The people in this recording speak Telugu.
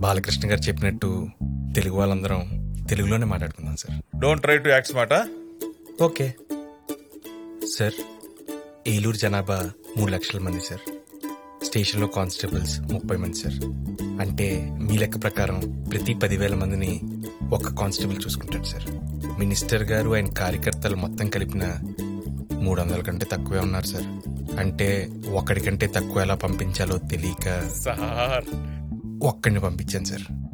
బాలకృష్ణ గారు చెప్పినట్టు తెలుగు వాళ్ళందరం తెలుగులోనే మాట్లాడుకుందాం sir don't try to act smart okay sir Eluru జనాభా మూడు లక్షల మంది సార్ స్టేషన్లో కానిస్టేబుల్స్ ముప్పై మంది సార్ అంటే మీ లెక్క ప్రకారం ప్రతి పదివేల మందిని ఒక్క కానిస్టేబుల్ చూసుకుంటాడు సార్ మినిస్టర్ గారు ఆయన కార్యకర్తలు మొత్తం కలిపిన మూడు వందల కంటే తక్కువే ఉన్నారు సార్ అంటే ఒక్కడికంటే తక్కువ ఎలా పంపించాలో తెలియక సార్ ఒక్కడిని పంపించాను సార్